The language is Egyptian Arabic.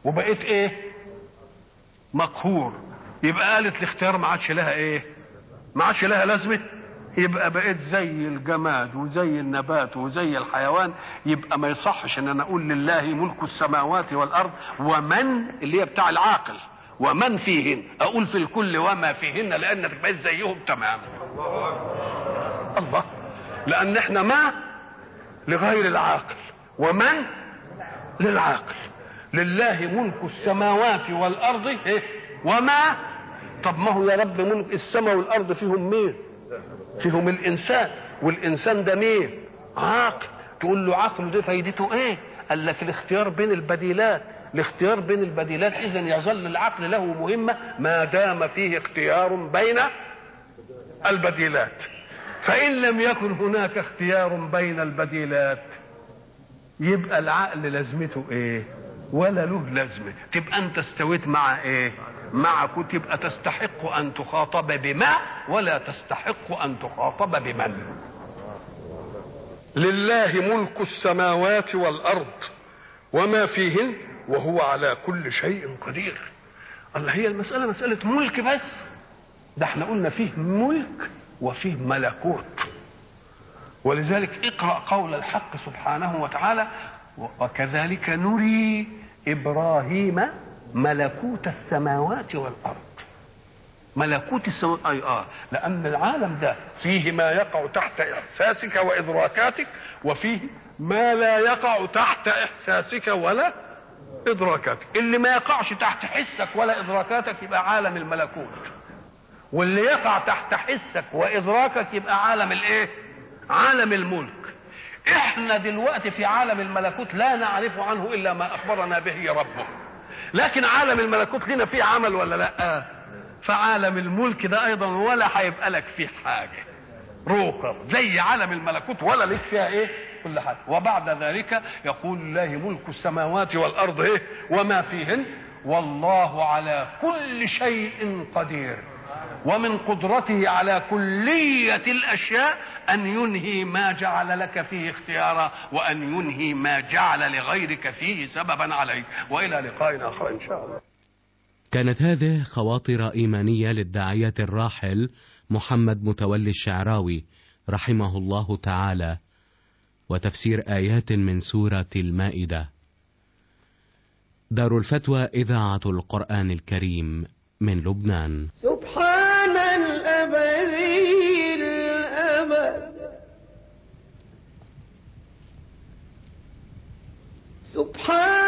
وبقيت ايه مقهور يبقى قالت الاختيار ما عادش لها ايه ما عادش لها لازمه يبقى بقيت زي الجماد وزي النبات وزي الحيوان يبقى ما يصحش ان انا اقول لله ملك السماوات والارض ومن اللي هي بتاع العاقل ومن فيهن اقول في الكل وما فيهن لانك بقيت زيهم تماما الله لان احنا ما لغير العاقل ومن للعاقل لله ملك السماوات والارض إيه؟ وما طب ما هو يا رب ملك السماء والارض فيهم مين فيهم الانسان والانسان ده مين عاقل تقول له عقله ده فايدته ايه قال لك الاختيار بين البديلات الاختيار بين البديلات اذا يظل العقل له مهمه ما دام فيه اختيار بين البديلات فان لم يكن هناك اختيار بين البديلات يبقى العقل لازمته ايه ولا له لازمه تبقى انت استويت مع ايه معك تبقى تستحق ان تخاطب بما ولا تستحق ان تخاطب بمن لله ملك السماوات والارض وما فيهن وهو على كل شيء قدير الله هي المسألة مسألة ملك بس ده احنا قلنا فيه ملك وفيه ملكوت ولذلك اقرأ قول الحق سبحانه وتعالى وكذلك نري إبراهيم ملكوت السماوات والأرض ملكوت السماوات أي آه لأن العالم ده فيه ما يقع تحت إحساسك وإدراكاتك وفيه ما لا يقع تحت إحساسك ولا إدراكاتك اللي ما يقعش تحت حسك ولا إدراكاتك يبقى عالم الملكوت واللي يقع تحت حسك وإدراكك يبقى عالم الإيه عالم الملك احنا دلوقتي في عالم الملكوت لا نعرف عنه الا ما اخبرنا به ربه لكن عالم الملكوت لنا فيه عمل ولا لا فعالم الملك ده ايضا ولا هيبقى لك فيه حاجه روكر زي عالم الملكوت ولا لك فيها ايه كل حاجه وبعد ذلك يقول الله ملك السماوات والارض ايه وما فيهن والله على كل شيء قدير ومن قدرته على كلية الأشياء أن ينهي ما جعل لك فيه اختيارا وأن ينهي ما جعل لغيرك فيه سببا عليك وإلى لقاء آخر إن شاء الله كانت هذه خواطر إيمانية للداعية الراحل محمد متولي الشعراوي رحمه الله تعالى وتفسير آيات من سورة المائدة دار الفتوى إذاعة القرآن الكريم من لبنان سبحان الأبدي الأبد سبحان